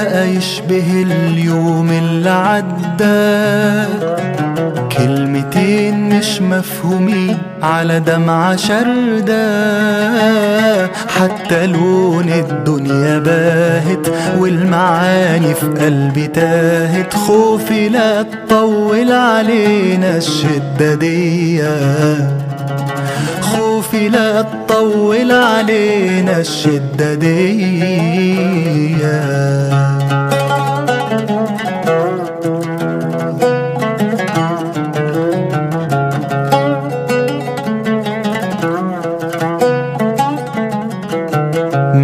بقى يشبه اليوم اللي عدى كلمتين مش مفهومين على دمعة شردة حتى لون الدنيا باهت والمعاني في قلبي تاهت خوفي لا تطول علينا الشدة دي خوفي لا تطول علينا الشدة دي